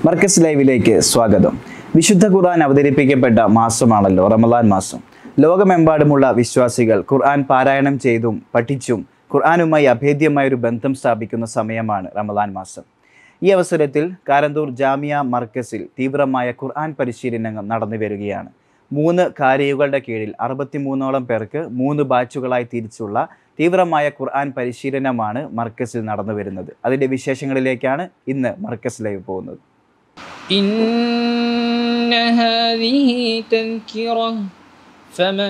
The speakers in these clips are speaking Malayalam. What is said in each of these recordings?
മർക്കസ് ലൈവിലേക്ക് സ്വാഗതം വിശുദ്ധ ഖുർആൻ അവതരിപ്പിക്കപ്പെട്ട മാസമാണല്ലോ റമദാൻ മാസം ലോകമെമ്പാടുമുള്ള വിശ്വാസികൾ ഖുർആൻ പാരായണം ചെയ്തും പഠിച്ചും ഖുർആനുമായി അഭേദ്യമായ ഒരു ബന്ധം സ്ഥാപിക്കുന്ന സമയമാണ് റമദാൻ മാസം ഈ അവസരത്തിൽ കാരന്തൂർ ജാമിയ മർക്കസിൽ തീവ്രമായ ഖുർആൻ പരിശീലനങ്ങൾ നടന്നു വരികയാണ് മൂന്ന് കാരിയുകളുടെ കീഴിൽ അറുപത്തിമൂന്നോളം പേർക്ക് മൂന്ന് ബാച്ചുകളായി തിരിച്ചുള്ള തീവ്രമായ ഖുർആൻ പരിശീലനമാണ് മർക്കസിൽ നടന്നു വരുന്നത് അതിൻ്റെ വിശേഷങ്ങളിലേക്കാണ് ഇന്ന് മർക്കസ് ലൈവ് പോകുന്നത് إن هذه تذكرة فمن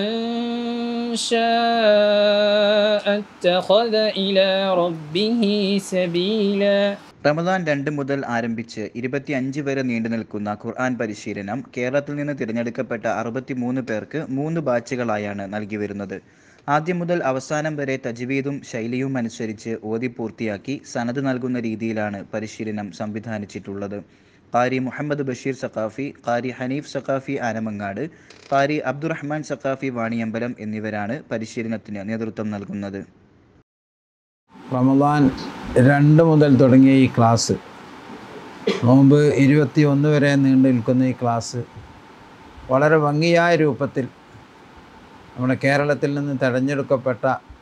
شاء اتخذ إلى ربه سبيلا റമദാൻ രണ്ട് മുതൽ ആരംഭിച്ച് ഇരുപത്തി അഞ്ച് വരെ നീണ്ടു നിൽക്കുന്ന ഖുർആൻ പരിശീലനം കേരളത്തിൽ നിന്ന് തിരഞ്ഞെടുക്കപ്പെട്ട അറുപത്തിമൂന്ന് പേർക്ക് മൂന്ന് ബാച്ചുകളായാണ് നൽകി വരുന്നത് ആദ്യം മുതൽ അവസാനം വരെ തജ്വീദും ശൈലിയും അനുസരിച്ച് ഓതി പൂർത്തിയാക്കി സനത് നൽകുന്ന രീതിയിലാണ് പരിശീലനം സംവിധാനിച്ചിട്ടുള്ളത് ഖാരി മുഹമ്മദ് ബഷീർ സഖാഫി ഖാരി ഹനീഫ് സഖാഫി ആനമങ്ങാട് ഖാരി അബ്ദുറഹ്മാൻ സഖാഫി വാണിയമ്പലം എന്നിവരാണ് പരിശീലനത്തിന് നേതൃത്വം നൽകുന്നത് റമദാൻ രണ്ട് മുതൽ തുടങ്ങിയ ഈ ക്ലാസ് നോമ്പ് ഇരുപത്തി ഒന്ന് വരെ നീണ്ടു നിൽക്കുന്ന ഈ ക്ലാസ് വളരെ ഭംഗിയായ രൂപത്തിൽ നമ്മുടെ കേരളത്തിൽ നിന്ന് തിരഞ്ഞെടുക്കപ്പെട്ട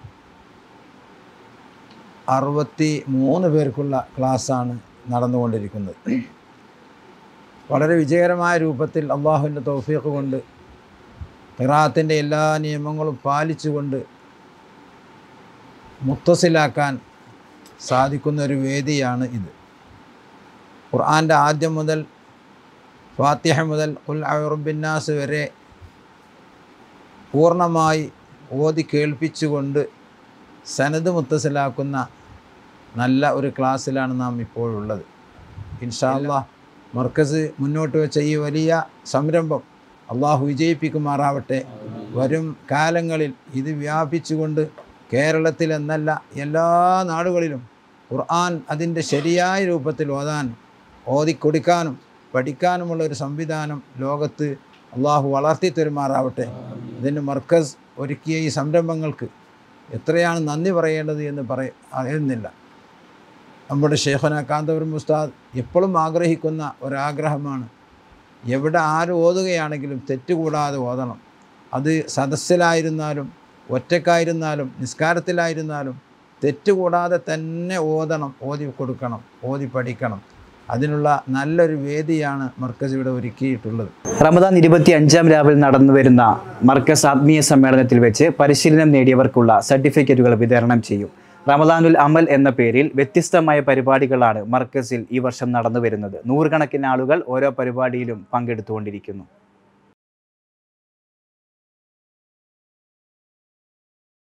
അറുപത്തി മൂന്ന് പേർക്കുള്ള ക്ലാസ്സാണ് നടന്നുകൊണ്ടിരിക്കുന്നത് വളരെ വിജയകരമായ രൂപത്തിൽ അള്ളാഹുവിൻ്റെ തൗഫീഖ് കൊണ്ട് ഖിറാത്തിൻ്റെ എല്ലാ നിയമങ്ങളും പാലിച്ചുകൊണ്ട് മുത്തസിലാക്കാൻ സാധിക്കുന്ന ഒരു വേദിയാണ് ഇത് ഖുർആൻ്റെ ആദ്യം മുതൽ ഫാത്തിഹ മുതൽ ഉൽ അറുബിന്നാസ് വരെ പൂർണ്ണമായി ഓതി കേൾപ്പിച്ചുകൊണ്ട് സനത് മുത്തസിലാക്കുന്ന നല്ല ഒരു ക്ലാസ്സിലാണ് നാം ഇപ്പോഴുള്ളത് ഇൻഷാല്ലാ മർക്കസ് മുന്നോട്ട് വെച്ച ഈ വലിയ സംരംഭം അള്ളാഹു വിജയിപ്പിക്കുമാറാവട്ടെ വരും കാലങ്ങളിൽ ഇത് വ്യാപിച്ചുകൊണ്ട് കേരളത്തിൽ എന്നല്ല എല്ലാ നാടുകളിലും ഖുർആൻ അതിൻ്റെ ശരിയായ രൂപത്തിൽ ഓതാൻ ഓതിക്കൊടുക്കാനും പഠിക്കാനുമുള്ള ഒരു സംവിധാനം ലോകത്ത് അള്ളാഹു വളർത്തി തരുമാറാവട്ടെ ഇതിന് മർക്കസ് ഒരുക്കിയ ഈ സംരംഭങ്ങൾക്ക് എത്രയാണ് നന്ദി പറയേണ്ടത് എന്ന് പറയ അറിയുന്നില്ല നമ്മുടെ ഷേഖന കാന്തപുരം ഉസ്താദ് എപ്പോഴും ആഗ്രഹിക്കുന്ന ഒരാഗ്രഹമാണ് എവിടെ ആര് ഓതുകയാണെങ്കിലും തെറ്റുകൂടാതെ ഓതണം അത് സദസ്സിലായിരുന്നാലും ഒറ്റക്കായിരുന്നാലും നിസ്കാരത്തിലായിരുന്നാലും തെറ്റുകൂടാതെ തന്നെ ഓതണം ഓതി കൊടുക്കണം ഓതി പഠിക്കണം അതിനുള്ള നല്ലൊരു വേദിയാണ് മർക്കസ് ഇവിടെ ഒരുക്കിയിട്ടുള്ളത് റമദാൻ ഇരുപത്തി അഞ്ചാം രാവിൽ നടന്നു വരുന്ന മർക്കസ് ആത്മീയ സമ്മേളനത്തിൽ വെച്ച് പരിശീലനം നേടിയവർക്കുള്ള സർട്ടിഫിക്കറ്റുകൾ വിതരണം ചെയ്യും റമദാനുൽ അമൽ എന്ന പേരിൽ വ്യത്യസ്തമായ പരിപാടികളാണ് മർക്കസിൽ ഈ വർഷം നടന്നു വരുന്നത് നൂറുകണക്കിന് ആളുകൾ ഓരോ പരിപാടിയിലും പങ്കെടുത്തുകൊണ്ടിരിക്കുന്നു